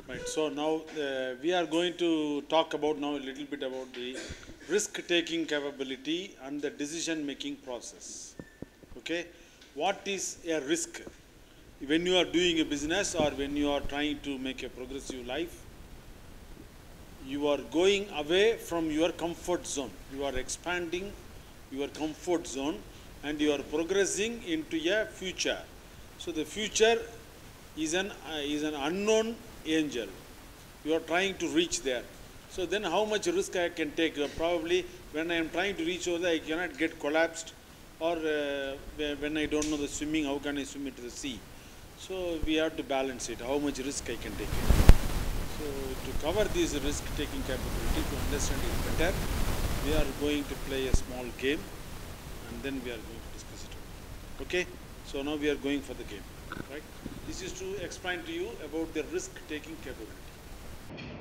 Right, so now uh, we are going to talk about now a little bit about the risk-taking capability and the decision-making process. Okay, what is a risk? When you are doing a business or when you are trying to make a progressive life, you are going away from your comfort zone. You are expanding your comfort zone and you are progressing into a future. So the future is an, uh, is an unknown angel. You are trying to reach there. So then how much risk I can take? Uh, probably when I am trying to reach over there, I cannot get collapsed or uh, whe- when I don't know the swimming, how can I swim into the sea? So we have to balance it, how much risk I can take. So to cover this risk-taking capability, to understand it better, we are going to play a small game and then we are going to discuss it. Okay? So now we are going for the game, right? This is to explain to you about the risk-taking capability.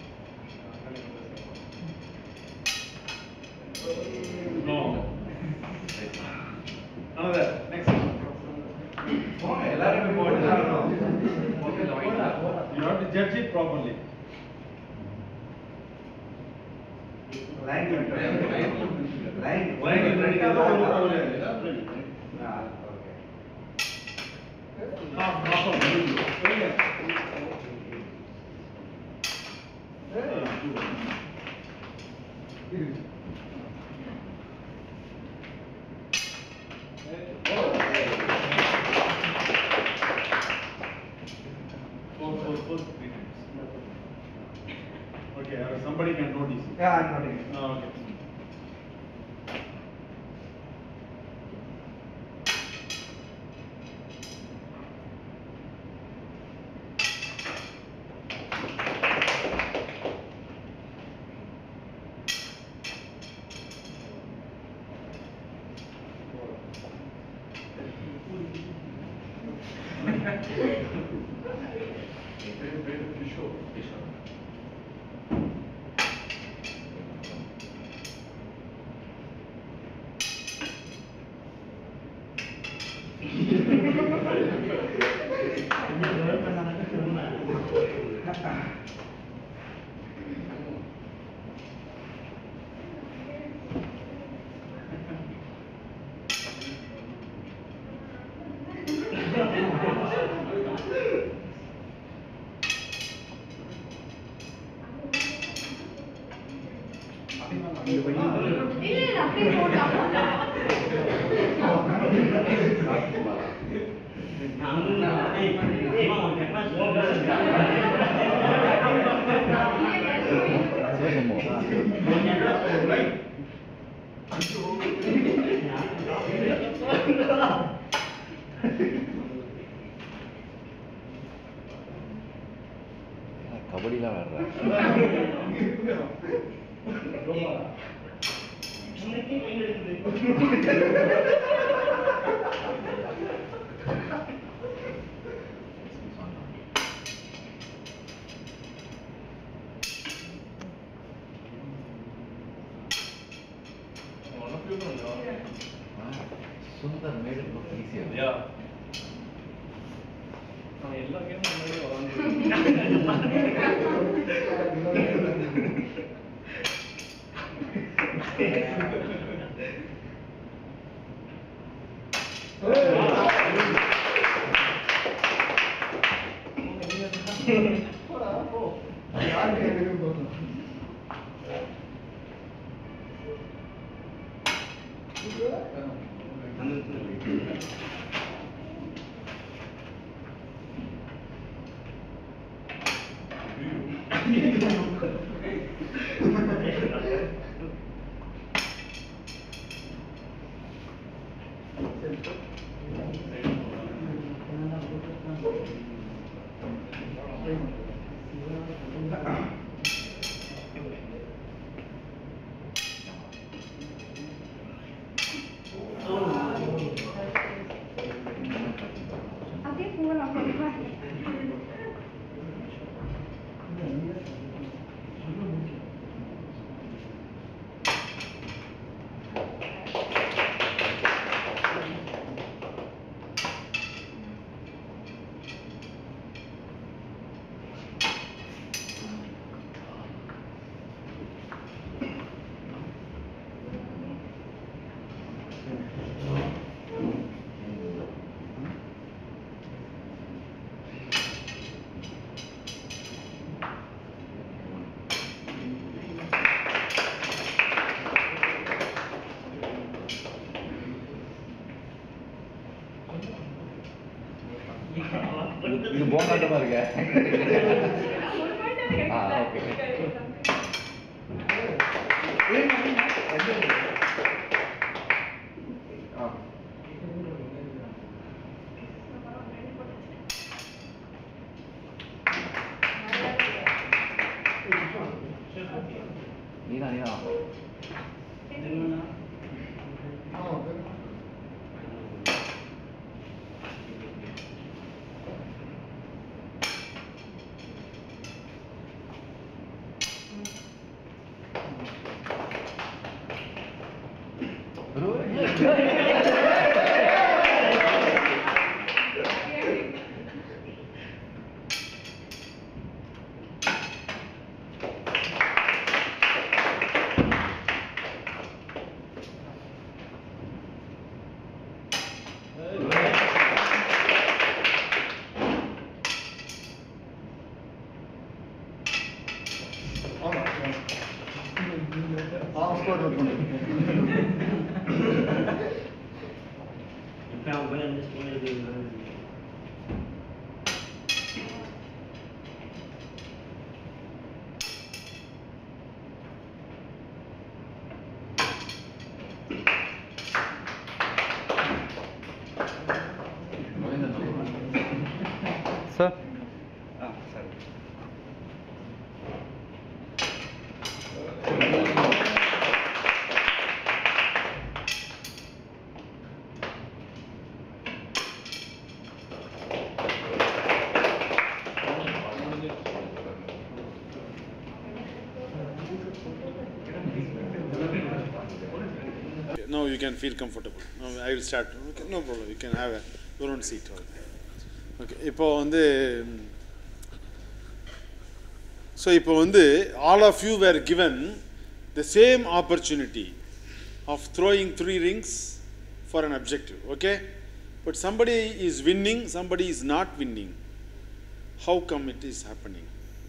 No. Another. Next. எல்லாருமே போட்டு You have to judge it properly. Line line Line ரெடிக்காக ஒரு ஒரு half half of Four, four, four, three times. Okay, uh, somebody can notice. Yeah, I'm noting it. Oh, okay. இல்ல அப்படியே போடலாம் கபடிலாம் விளாடுறேன் சுந்தர் மேடு ஈஸியாக Yeah. அப்படியே போகலாம் சொல்லுங்க ஒரு point ஆவது ஆ, கிடைக்கும்ல? ஓகே ஆ நீதான் நீதான் இப்ப அவன் போய் அந்த ஸ்கூல்ல இருக்கு சார் ஆ சரி Okay, now you can feel comfortable. Now I will start. Okay, no problem. You can have a, your own seat. Okay, இப்போ வந்து ஸோ இப்போ வந்து all of you were given the same opportunity of throwing three rings for an objective. Okay? But somebody is winning, somebody is not winning. How come it is happening?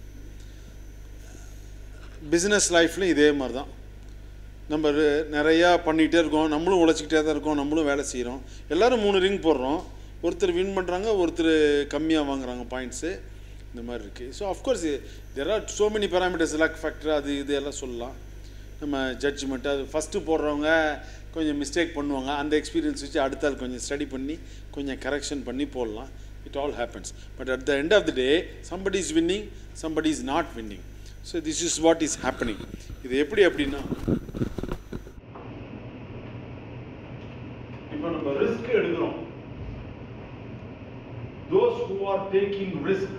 Business லைஃப்லையும் இதே மாதிரி தான் நம்ம ரெ- நிறையா பண்ணிகிட்டே இருக்கோம் நம்மளும் உழைச்சிக்கிட்டே தான் இருக்கோம் நம்மளும் வேலை செய்கிறோம் எல்லாரும் மூணு ரிங் போடுறோம் ஒருத்தர் வின் பண்ணுறாங்க ஒருத்தர் கம்மியாக வாங்குறாங்க பாயிண்ட்ஸு இந்த மாதிரி இருக்குது so of course there are so many parameters luck factor அது இது எல்லாம் சொல்லலாம் நம்ம ஜட்ஜ்மெண்ட் அது ஃபஸ்ட்டு போடுறவங்க கொஞ்சம் மிஸ்டேக் பண்ணுவாங்க அந்த எக்ஸ்பீரியன்ஸ் வச்சு அடுத்த ஆள் கொஞ்சம் ஸ்டடி பண்ணி கொஞ்சம் கரெக்ஷன் பண்ணி போடலாம் it all happens but at the end of the day somebody is winning somebody is not winning so this is what is happening இது எப்படி அப்படின்னா இப்போ நம்ம ரிஸ்க் எடுக்கிறோம் those who are taking risk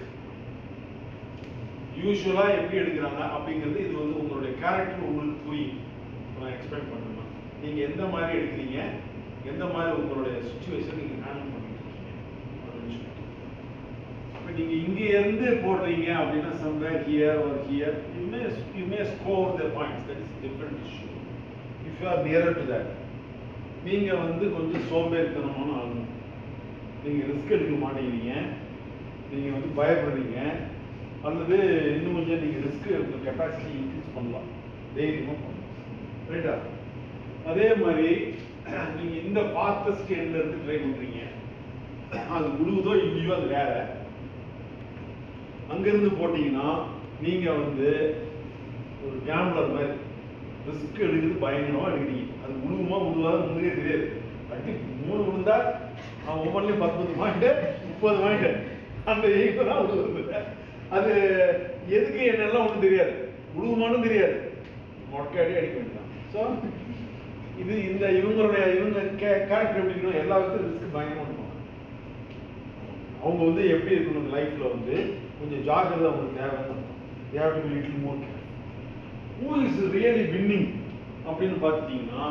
usually எப்படி எடுக்கிறாங்க அப்படிங்கிறது இது வந்து உங்களுடைய கேரக்டர் உங்களுக்கு புரியும் இப்ப நான் எக்ஸ்பெக்ட் பண்ணுறேன் நீங்க எந்த மாதிரி எடுக்கிறீங்க எந்த மாதிரி உங்களுடைய சுச்சுவேஷன் நீங்க ஹேண்டில் பண்ணிட்டு இருக்கீங்க ஒரு நிமிஷம். இப்ப நீங்க இங்க இருந்து போடுறீங்க அப்படின்னா somewhere here or here you may you may score the points that is different issue if you are nearer to that நீங்க வந்து கொஞ்சம் சோம்பேறித்தனமான ஆளுங்க நீங்க ரிஸ்க் எடுக்க மாட்டேங்கிறீங்க நீங்க வந்து பயப்படுறீங்க அல்லது இன்னும் கொஞ்சம் நீங்க ரிஸ்க் எடுக்க கெப்பாசிட்டி இன்க்ரீஸ் பண்ணலாம் தைரியமா பண்ணலாம் ரைட்டா அதே மாதிரி நீங்க இந்த ஃபாஸ்டஸ்ட் எண்ட்ல இருந்து ட்ரை பண்றீங்க அது முழுவதோ இல்லையோ அது வேற அங்கிருந்து போட்டீங்கன்னா நீங்க வந்து ஒரு கேம்லர் மாதிரி ரிஸ்க் எடுக்கிறது பயங்கரமா எடுக்கிறீங்க அது முழுகுமா முழுவாத முழுகே தெரியாது அடி மூணு விழுந்தா அவன் ஒவ்வொன்றிலையும் பத்து பத்து வாங்கிட்டு முப்பது வாங்கிட்டு அந்த எய்க்கு தான் விழுவுது அது எதுக்கு என்னெல்லாம் ஒன்றும் தெரியாது முழுகுமானும் தெரியாது மொட்டை அடி அடிக்க வேண்டியதான் ஸோ இது இந்த இவங்களுடைய இவங்க கேரக்டர் எப்படி இருக்கணும் எல்லா விதத்திலும் ரிஸ்க் பயங்கரமா இருக்கும் அவங்க வந்து எப்படி இருக்கணும் லைஃப்ல வந்து கொஞ்சம் ஜாக்கிரதை அவங்களுக்கு தேவைன்னு they have to be little more careful who is really winning அப்படின்னு பார்த்துட்டீங்கன்னா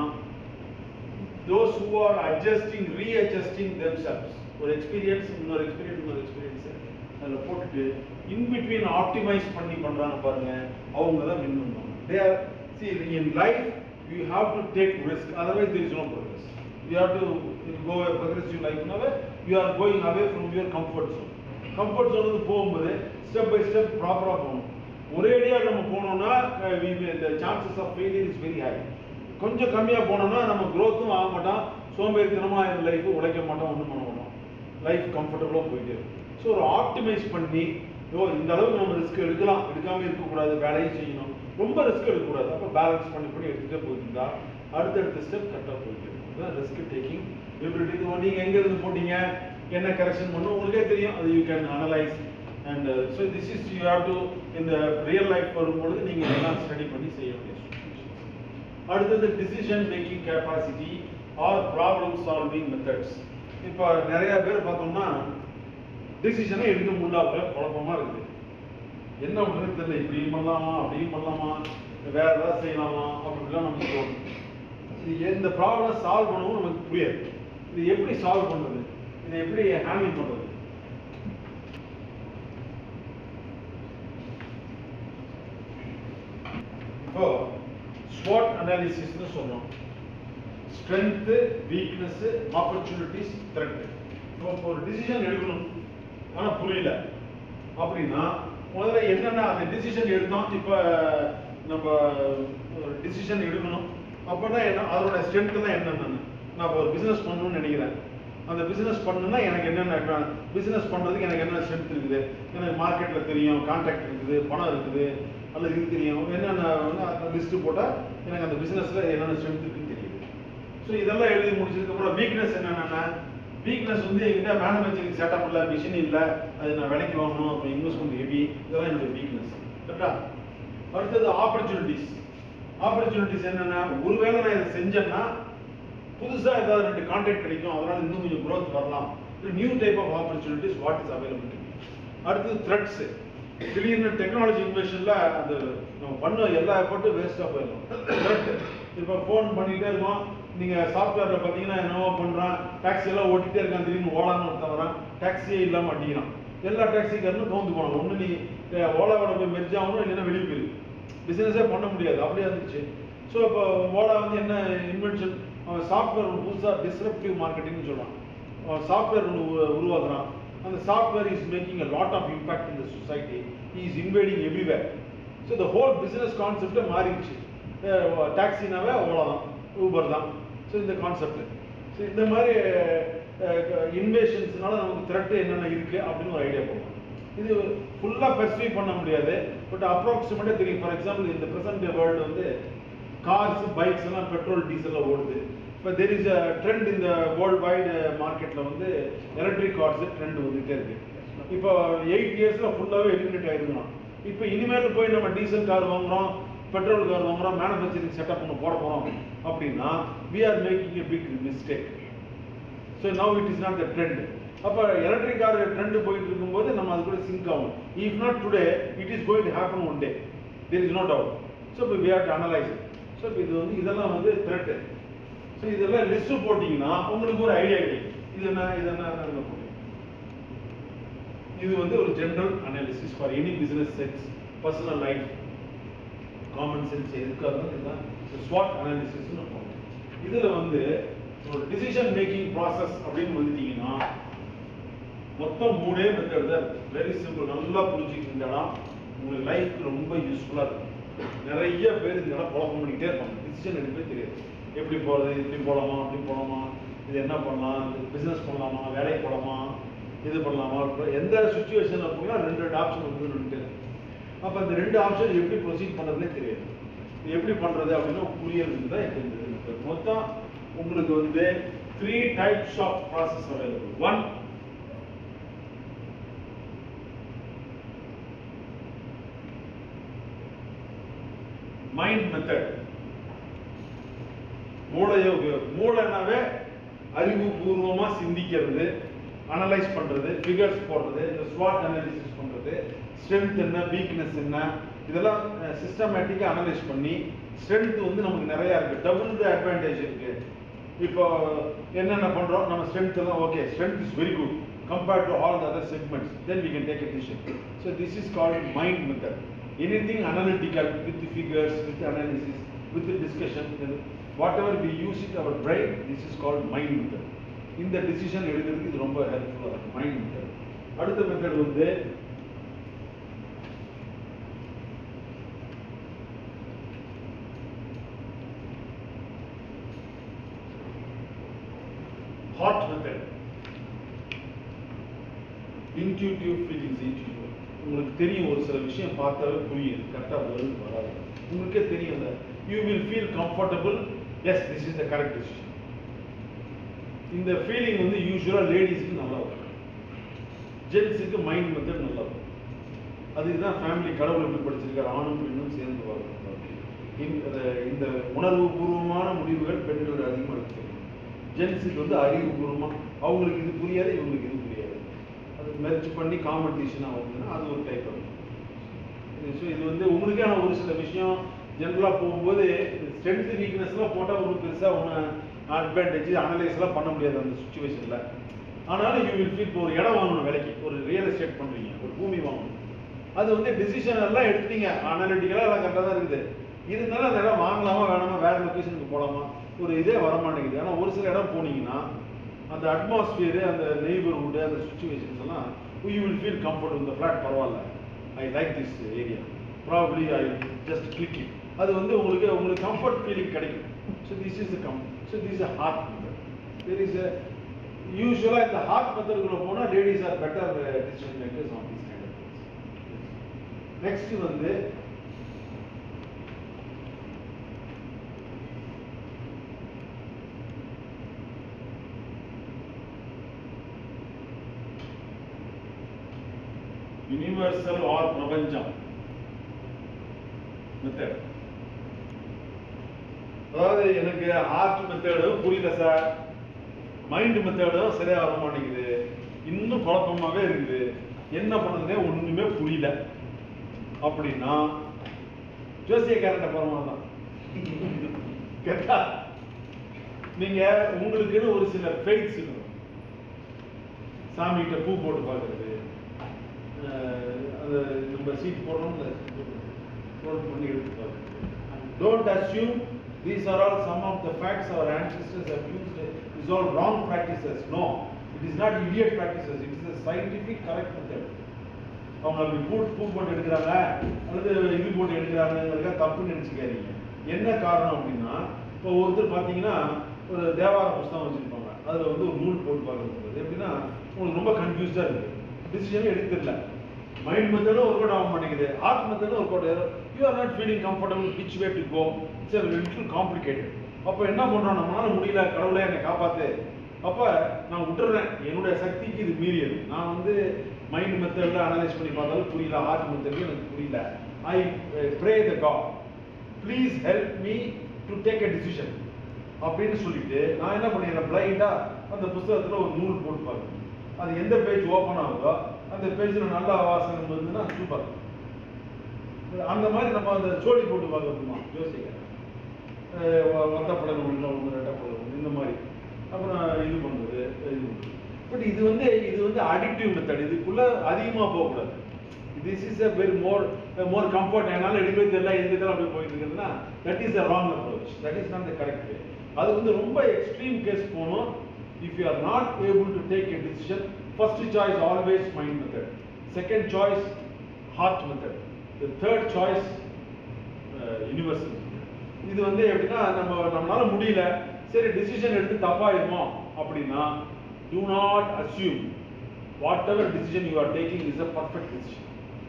those who are adjusting readjusting themselves ஒரு எக்ஸ்பீரியன்ஸ் இன்னொரு எக்ஸ்பீரியன்ஸ் இன்னொரு எக்ஸ்பீரியன்ஸ் அதில் போட்டுட்டு இன் பிட்வீன் ஆப்டிமைஸ் பண்ணி பண்றாங்க பாருங்க அவங்க தான் வின் பண்ணுவாங்க they are see in life you have to take risk otherwise there is no progress you have to go a progressive life நாவே you are going away from your comfort zone comfort zone க்கு போகும்போது step by step ப்ராப்பரா போகணும் ஒரேடியா நம்ம போனோம்னா அஹ், we may- the chances of failure is very high கொஞ்சம் கம்மியா போனோம்னா நம்ம growth-ம் ஆக மாட்டோம் சோம்பேறித்தனமா லைஃப் உழைக்க மாட்டோம் ஒண்ணும் பண்ண மாட்டோம் லைஃப் கம்ஃபர்டபுளாக போயிட்டே இருக்கும் ஸோ ஒரு ஆப்டிமைஸ் பண்ணி ஓ இந்த அளவுக்கு நம்ம ரிஸ்க் எடுக்கலாம் எடுக்காம இருக்கக்கூடாது வேலையும் செய்யணும் ரொம்ப ரிஸ்க் எடுக்கக்கூடாது அப்போ பேலன்ஸ் பண்ணி பண்ணி எடுத்துகிட்டே போயிருந்தா அடுத்தடுத்த ஸ்டெப் கரெக்டாக போயிட்டு இருக்கும் ரிஸ்க் டேக்கிங் எவ்ரிடே இது நீங்கள் எங்க இருந்து போட்டீங்க என்ன கரெக்ஷன் பண்ணும் உங்களுக்கே தெரியும் அது you can analyse and so this is you have to இந்த ரியல் லைஃப் வரும்பொழுது நீங்கள் எல்லாம் ஸ்டடி பண்ணி செய்ய வேண்டிய situation. அடுத்தது decision making capacity or problem solving methods இப்போ நிறைய பேர் பார்த்தோம்னா டிசிஷனே எடுக்க முடியாத குழப்பமா இருக்குது என்ன பண்ணுறது தெரியல இப்படியும் பண்ணலாமா அப்படியும் பண்ணலாமா வேற ஏதாவது செய்யலாமா அப்படிலாம் நமக்கு தோணும் இது எ- இந்த ப்ராப்ளம் சால்வ் பண்ணவும் நமக்கு புரியாது இது எப்படி சால்வ் பண்றது இதை எப்படி ஹேண்டில் பண்றது இப்போ ஸ்வாட் அனாலிசிஸ்னு சொல்றோம் ஸ்ட்ரென்த் வீக்னஸ் ஆப்பர்ச்சுனிட்டிஸ் த்ரெட் இப்போ இப்போ ஒரு டிசிஷன் எடுக்கணும் ஆனா புரியல அப்படின்னா முதல்ல என்னென்ன அந்த டிசிஷன் எடுத்தோம் இப்போ நம்ம ஒரு டிசிஷன் எடுக்கணும் அப்போனா என்ன அதோட ஸ்ட்ரென்த் தான் என்னென்னு நான் ஒரு பிசினஸ் பண்ணணும்னு நினைக்கிறேன் அந்த பிசினஸ் பண்ணணும்னா எனக்கு என்னென்ன பிசினஸ் பண்றதுக்கு எனக்கு என்ன ஸ்ட்ரென்த் இருக்குது எனக்கு மார்க்கெட்ல தெரியும் கான்டாக்ட் இருக்குது பணம் இருக்குது அல்லது இது தெரியும் என்னென்ன லிஸ்ட் போட்டால் எனக்கு அந்த பிசினஸ்ல என்னென்ன ஸ்ட்ரென்த் இருக்குன்னு தெரியுது ஸோ இதெல்லாம் எழுதி முடிச்சதுக்கு அப்புறம் வீக்னஸ் என்னென்னா வீக்னஸ் வந்து எங்கிட்ட மேனுஃபேக்சரிங் செட்டப் இல்லை மிஷின் இல்லை அது நான் விலைக்கு வாங்கணும் அப்புறம் இன்வெஸ்ட்மெண்ட் ஹெவி இதெல்லாம் என்னுடைய வீக்னஸ் கரெக்டா அடுத்தது ஆப்பர்ச்சுனிட்டிஸ் ஆப்பர்ச்சுனிட்டிஸ் என்னென்னா ஒருவேளை நான் இதை செஞ்சேன்னா புதுசா ஏதாவது ரெண்டு கான்டாக்ட் கிடைக்கும் அதனால இன்னும் கொஞ்சம் growth வரலாம் new type of opportunities what is available அடுத்தது த்ரெட்ஸ் திடீர்னு டெக்னாலஜி இன்வெஷன்ல அந்த நம்ம பண்ண எல்லா எஃபர்ட்டும் வேஸ்ட்டாக போயிடும் த்ரெட் இப்போ ஃபோன் பண்ணிக்கிட்டே இருக்கோம் நீங்க சாஃப்ட்வேர்ல பார்த்தீங்கன்னா என்னவோ பண்றான் டாக்ஸி எல்லாம் ஓட்டிகிட்டே இருக்கான் திடீர்னு ஓலான்னு ஒருத்தன் வரான் டாக்ஸியே இல்லாம அடிக்கிறான் எல்லா டாக்ஸிக்காரனும் கவுந்து போனோம் ஒண்ணு நீ அஹ், ஓலாவோட போய் மெர்ஜ் ஆகணும் இல்லைன்னா வெளியே போயிரு பிசினஸே பண்ண முடியாது அப்படியே இருந்துச்சு ஸோ இப்போ ஓலா வந்து என்ன இன்வென்ஷன் சாஃப்ட்வேர் ஒன்று புதுசாக டிஸ்ரப்டிவ் மார்க்கெட்டிங்னு சொல்கிறான் சாஃப்ட்வேர் ஒன்று உருவாக்குறான் அந்த software is making a lot of impact in the society is invading everywhere so the whole business கான்செப்டே மாறிடுச்சு டாக்ஸினாவே ஓலா தான் ஊபர் தான் ஸோ இந்த கான்செப்ட் ஸோ இந்த மாதிரி இன்வேஷன்ஸ்னால நமக்கு த்ரெட் என்னென்ன இருக்குது அப்படின்னு ஒரு ஐடியா போகும் இது ஃபுல்லாக பெர்சீவ் பண்ண முடியாது பட் அப்ராக்சிமேட்டாக தெரியும் ஃபார் எக்ஸாம்பிள் இந்த ப்ரெசன்ட் வேர்ல்டு வந்து கார்ஸ் பைக்ஸ் எல்லாம் பெட்ரோல் டீசலில் ஓடுது இப்போ தெர் இஸ் அ ட்ரெண்ட் இந்த வேர்ல்டு வைடு மார்க்கெட்டில் வந்து எலக்ட்ரிக் கார்ஸ் ட்ரெண்ட் வந்துகிட்டே இருக்கு இப்போ எயிட் இயர்ஸில் ஃபுல்லாகவே எலிமினேட் ஆயிருக்கலாம் இப்போ இனிமேல் போய் நம்ம டீசல் கார் வாங்குறோம் பெட்ரோல் கார் வாங்குறோம் மேனுஃபேக்சரிங் செட்டப் ஒன்று போட போகிறோம் அப்படின்னா we are making a big mistake so now it is not the trend அப்போ எலக்ட்ரிக் கார் ட்ரெண்ட் போயிட்டு இருக்கும்போது நம்ம அது கூட சிங்க் ஆகும் if not today it is going to happen one day there is no doubt so இப்போ we have to analyse so இப்போ இது வந்து இதெல்லாம் வந்து த்ரெட் ஸோ இதெல்லாம் லிஸ்ட் போட்டிங்கன்னா உங்களுக்கு ஒரு ஐடியா கிடைக்கும் இது என்ன இது என்ன என்ன போடுங்க. இது வந்து ஒரு general analysis for any business sense personal life common sense எதுக்காக இதுதான் ஸ்வாட் அனாலிசிஸ்னு போகும் இதுல வந்து ஒரு டிசிஷன் மேக்கிங் ப்ராசஸ் அப்படின்னு வந்துட்டீங்கன்னா மொத்தம் மூணே மெத்தட் தான் இருக்கு வெரி சிம்பிள் நல்லா புரிஞ்சுக்கிட்டீங்கன்னா உங்க லைஃப் ரொம்ப யூஸ்ஃபுல்லா இருக்கும் நிறைய பேர் இந்த இடம் குழப்பம் பண்ணிக்கிட்டே இருப்பாங்க டிசிஷன் எடுக்கவே தெரியாது எப்படி போறது இப்படி போலாமா அப்படி போலாமா இது என்ன பண்ணலாம் பிசினஸ் பண்ணலாமா வேலைக்கு போலாமா இது பண்ணலாமா இப்ப எந்த சுச்சுவேஷன்ல போனா ரெண்டு ரெண்டு ஆப்ஷன் வந்து அப்ப அந்த ரெண்டு ஆப்ஷன் எப்படி ப்ரொசீட் பண்றதுனே தெரியாது இது எப்படி பண்றது அப்படின்னு புரியறதுக்கு தான் இப்போ இந்த இது. மொத்தம் உங்களுக்கு வந்து three types of process available one mind method மூளையை உபயோகம் மூளைனாவே அறிவுபூர்வமா சிந்திக்கிறது அனலைஸ் பண்றது ஃபிகர்ஸ் போடுறது இந்த ஸ்வாட் அனாலிசிஸ் பண்றது ஸ்ட்ரென்த் என்ன வீக்னஸ் என்ன இதெல்லாம் சிஸ்டமேட்டிக்காக அனலைஸ் பண்ணி ஸ்ட்ரென்த் வந்து நமக்கு நிறைய இருக்கு டபுள் த அட்வான்டேஜ் இருக்கு இப்போ என்னென்ன பண்றோம் நம்ம ஸ்ட்ரென்த் எல்லாம் okay strength is very good compared to all the other segments then we can take a decision so this is called mind method anything analytical with the figures with the analysis with the discussion then whatever we use it our brain this is called mind method இந்த decision எடுக்கிறதுக்கு இது ரொம்ப ஹெல்ப்ஃபுல்லாக இருக்கும் mind method அடுத்த method வந்து heart method intuitive feelings intuitive உங்களுக்கு தெரியும் ஒரு சில விஷயம் பார்த்தாவே புரியுது கரெக்டாக வருது வராது உங்களுக்கே தெரியும் அந்த you will feel comfortable yes this is the correct decision இந்த ஃபீலிங் வந்து யூஸ்வலாக லேடிஸுக்கு நல்லா வரும் ஜென்ஸுக்கு மைண்ட் மெத்தட் நல்லா வரும் அதுக்கு தான் ஃபேமிலி கடவுள் எப்படி படிச்சிருக்காரு ஆணும் பெண்ணும் சேர்ந்து வரும் இந்த இந்த உணர்வு பூர்வமான முடிவுகள் பெண்களோட அதிகமாக இருக்கு ஜென்ஸுக்கு வந்து அறிவுபூர்வமாக அவங்களுக்கு இது புரியாது இவங்களுக்கு இது புரியாது அது மெர்ச் பண்ணி காம்படிஷனாக வந்ததுன்னா அது ஒரு டைப் ஆகும் ஸோ இது வந்து உங்களுக்கான ஒரு சில விஷயம் ஜென்ரலாக போகும்போது ஸ்ட்ரென்த் வீக்னஸ்லாம் போட்டால் ஒரு பெருசாக ஒன்று அட்வான்டேஜ் அனலைஸ்லாம் பண்ண முடியாது அந்த சுச்சுவேஷனில் ஆனாலும் யூ வில் ஃபீல் இப்போ ஒரு இடம் வாங்கணும் விலைக்கு ஒரு ரியல் எஸ்டேட் பண்ணுறீங்க ஒரு பூமி வாங்கணும் அது வந்து டிசிஷன் எல்லாம் எடுத்தீங்க அனாலிட்டிக்கலாக எல்லாம் கரெக்டாக தான் இருக்குது இருந்தாலும் அந்த இடம் வாங்கலாமா வேணாமா வேற லொக்கேஷனுக்கு போகலாமா ஒரு இதே வர மாட்டேங்குது ஆனால் ஒரு சில இடம் போனீங்கன்னா அந்த அட்மாஸ்பியரு அந்த நெய்பர்ஹுட் அந்த சுச்சுவேஷன்ஸ் எல்லாம் யூ வில் ஃபீல் கம்ஃபர்ட் இந்த ஃப்ளாட் பரவாயில்ல I like this area probably I just click it அது வந்து உங்களுக்கு உங்களுக்கு கம்ஃபர்ட் ஃபீலிங் கிடைக்கும் so this is come so this a heart method there is யூஸ்வலாக இந்த ஹார்ட் மெத்தடுக்குள்ள போனால் ladies are better decision makers on this kind of next வந்து யுனிவர்சல் ஆர் பிரபஞ்சம் மெத்தட் அதாவது எனக்கு ஆர்ட் மெத்தடும் புரியல சார் மைண்ட் மெத்தடும் சரியா வர மாட்டேங்குது இன்னும் குழப்பமாவே இருக்குது என்ன பண்ணதுனே ஒண்ணுமே புரியல அப்படின்னா ஜோசியக்காரன் போறமா தான் கேட்டா நீங்க உங்களுக்குன்னு ஒரு சில ஃபெய்ட்ஸ் இருக்கும் சாமிகிட்ட பூ போட்டு பார்க்கறது அஹ் அந்த நம்ம சீட் போடுறோம்ல ரோல் பண்ணி எடுத்து பார்க்கறது don't assume these are all some of the facts our ancestors have used is all wrong practices no it is not idiot practices it is a scientific correct method அவங்க அப்படி பூ பூ போட்டு எடுக்கிறாங்க அல்லது இது போட்டு எடுக்கிறாங்கிறதுக்காக தப்புன்னு நினைச்சுக்காதீங்க என்ன காரணம் அப்படின்னா இப்போ ஒருத்தர் பார்த்தீங்கன்னா ஒரு தேவார புஸ்தகம் வச்சிருப்பாங்க அதில் வந்து ஒரு நூல் போட்டு பார்க்கறது எப்படின்னா உங்களுக்கு ரொம்ப கன்ஃபியூஸ்டாக இருக்கு டிசிஷனே எடுக்கல மைண்ட் மெத்தடும் ஒர்க் அவுட் ஆக மாட்டேங்குது ஹார்ட் மெத்தடும் work out you are not feeling comfortable which way to go it's little complicated அப்போ என்ன பண்ணுறோம் நம்மளால முடியல கடவுளே என்னை காப்பாத்து அப்போ நான் விட்டுறேன் என்னுடைய சக்திக்கு இது மீறியது நான் வந்து மைண்ட் மெத்தடில் அனலைஸ் பண்ணி பார்த்தாலும் புரியல ஹார்ட் மெத்தடில் எனக்கு புரியல I pray the god please help me to take a decision அப்படின்னு சொல்லிட்டு நான் என்ன பண்ணிடுறேன் பிளைண்டா அந்த புஸ்தகத்துல ஒரு நூல் போட்டு பார்க்கணும் அது எந்த பேஜ் ஓப்பன் ஆகுதோ அந்த பேஜ்ல நல்ல வாசகம் இருந்ததுன்னா சூப்பர் அந்த மாதிரி நம்ம அந்த சோழி போட்டு பார்க்கணுமா யோசிக்கிறேன் வத்தப்படம் ஒன்று ஒன்று ரெட்டப்படம் ஒன்று இந்த மாதிரி அப்புறம் இது பண்ணுறது இது பட் இது வந்து இது வந்து அடிக்டிவ் மெத்தட் இதுக்குள்ள அதிகமாக போகக்கூடாது this is a very more more comfort என்னால் எடுக்கவே தெரியல எந்த இதெல்லாம் அப்படியே போயிட்டு இருக்குதுன்னா that is a wrong approach that is not the correct way அது வந்து ரொம்ப எக்ஸ்ட்ரீம் கேஸ் போகணும் if you are not able to take a decision first choice always mind method second choice heart method the third choice universal இது வந்து எப்படின்னா நம்ம நம்மளால முடியல சரி டிசிஷன் எடுத்து தப்பாயிருமோ அப்படின்னா do not assume whatever decision you are taking is a perfect decision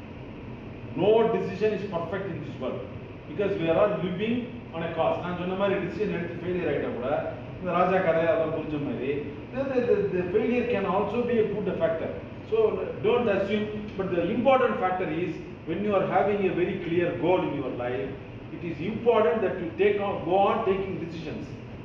no decision is perfect in this world because we are all living on a cost நான் சொன்ன மாதிரி decision எடுத்து ஃபெயிலியர் ஆயிட்டா கூட இந்த ராஜா கதை அதெல்லாம் புரிஞ்ச மாதிரி the, the, the, the failure can also be a good factor so don't assume but the important factor is when you are having a very clear goal in your life it is important that you take on go on taking decisions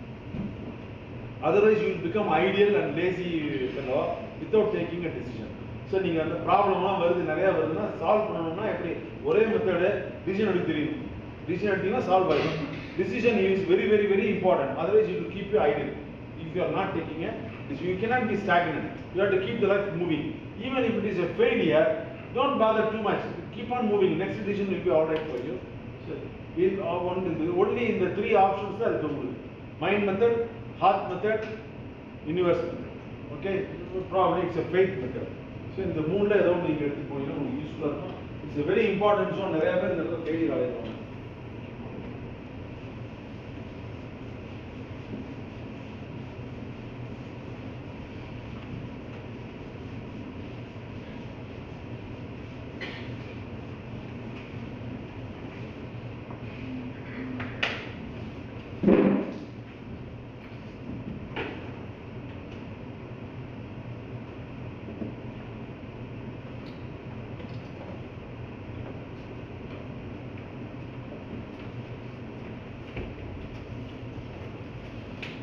otherwise you will become ideal and lazy fellow without taking a decision so நீங்கள் அந்த ப்ராப்ளம்லாம் வருது நிறையா வருதுன்னா solve பண்ணணும்னா எப்படி ஒரே method decision எடுக்க தெரியும் டிசிஷன் எடுத்தீங்கன்னா சால்வ் ஆகிடும் decision is very very very important otherwise you will keep you ideal if you are not taking you cannot be stagnant you have to keep the life moving even if it is a failure don't bother too much keep on moving next decision will be all right for you so in, uh, one, only in the three options தான் இருக்கு உங்களுக்கு mind method heart method universe method okay problem it's a faith method so இந்த மூணில் ஏதோ ஒன்று நீங்கள் எடுத்து போனீங்கன்னா உங்களுக்கு யூஸ்ஃபுல்லாக இருக்கும் இட்ஸ் வெரி இம்பார்ட்டன்ட் ஸோ நிறைய பேர் இந்த இடத்துல ஃபெயிலியர் ஆகிடுவாங்க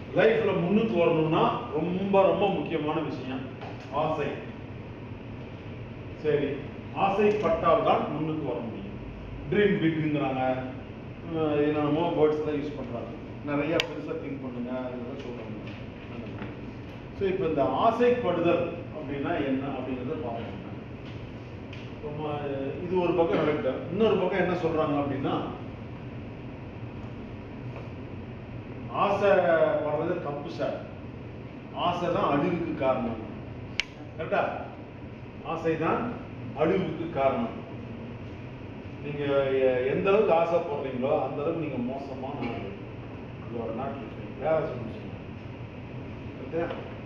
லைஃப்ல முன்னுக்கு வரணும்னா ரொம்ப ரொம்ப முக்கியமான விஷயம் ஆசை சரி ஆசைப்பட்டால் தான் முன்னுக்கு வர முடியும் ட்ரீம் பிக்குங்கிறாங்க என்னென்னமோ வேர்ட்ஸ் தான் யூஸ் பண்ணுறாங்க நிறைய பெருசாக திங்க் பண்ணுங்க அதெல்லாம் சொல்கிறாங்க ஸோ இப்போ இந்த ஆசைப்படுதல் அப்படின்னா என்ன அப்படிங்கிறத பார்க்கணும் ரொம்ப இது ஒரு பக்கம் நடக்கட்டும் இன்னொரு பக்கம் என்ன சொல்றாங்க அப்படின்னா ஆசைப்படுறது தப்பு சார் ஆசை தான் அழிவுக்கு காரணம் கரெக்டா ஆசை தான் அழிவுக்கு காரணம் நீங்க எ- எந்த அளவுக்கு ஆசைப்படுறீங்களோ அந்த அளவுக்கு நீங்க மோசமான ஆளு யூ ஆர் நாட் வேற சொல்லுங்க